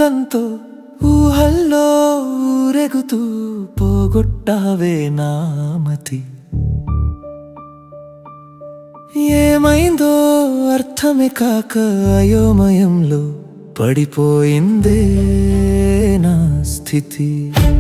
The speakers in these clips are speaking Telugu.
అందంతో ఊహల్లో ఊరెగుతూ పోగొట్టావే నామతి ఏమైందో అర్థమే కాక అయోమయంలో పడిపోయిందే నా స్థితి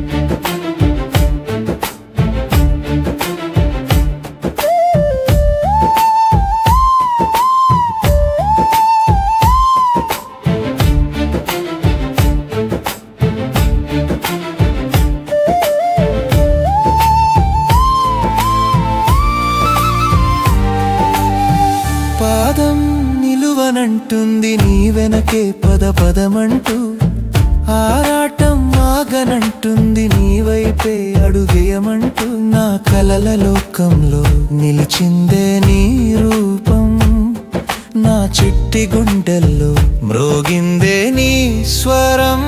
పాదం నిలువనంటుంది నీ వెనకే పద పదమంటూ ఆరాటం ఆగనంటుంది నీ వైపే అడుగేయమంటూ నా కలల లోకంలో నిలిచిందే నీ రూపం నా చిట్టి గుండెల్లో మ్రోగిందే నీ స్వరం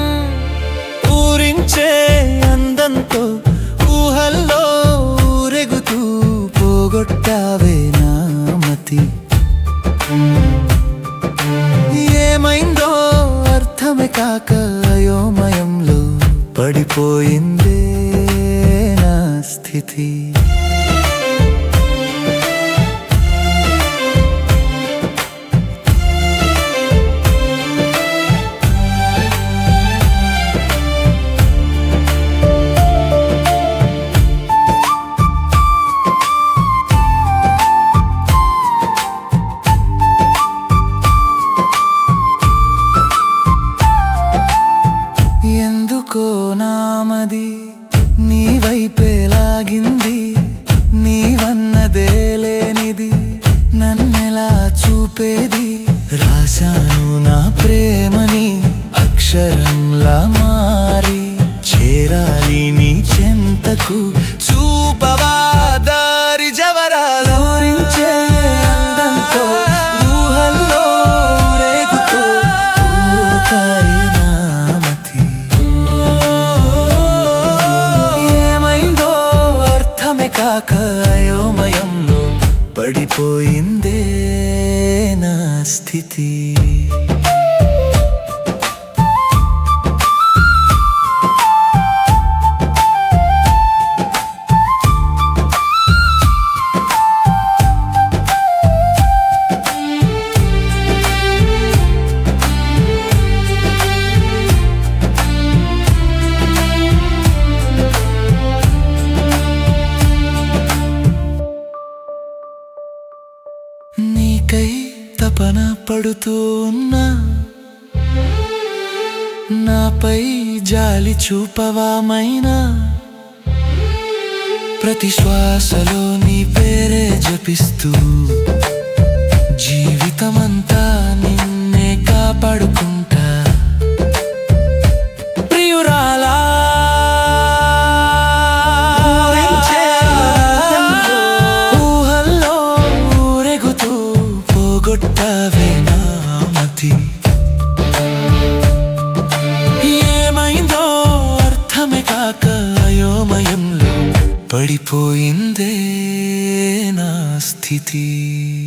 ఊరించే అందంతో ఊహల్లో ఊరెగుతూ పోగొట్టావే నామతి ఏమైందో అర్థమే కాక అయోమయంలో పడిపోయిందే నా స్థితి ఎందుకో నామది నీ వైపే లాగింది నీవన్నదే లేనిది నన్నెలా చూపేది రాశాను నా ప్రేమని అక్షరంలా మారి చేరాలి నీ చెంతకు చూపవా దారి జవరాలోరించే అందంతో ఊహల్లో రేగుతూ ఊకాయి నామతి ఏమైందో అర్థమే కాక అయోమయంలో పడిపోయిందే నా స్థితి నీకై తపన పడుతూ ఉన్నా నాపై జాలి చూపవామైనా ప్రతి శ్వాసలో నీ పేరే జపిస్తూ జీవితమంతా నిన్నే కాపాడుకుంటా ప్రియురాలా ఊహల్లో ఊరెగుతూ పోగొట్టావే నామతి ఏమైందో అర్థమే కాక అయోమయంలో పడిపోయిందే నా స్థితి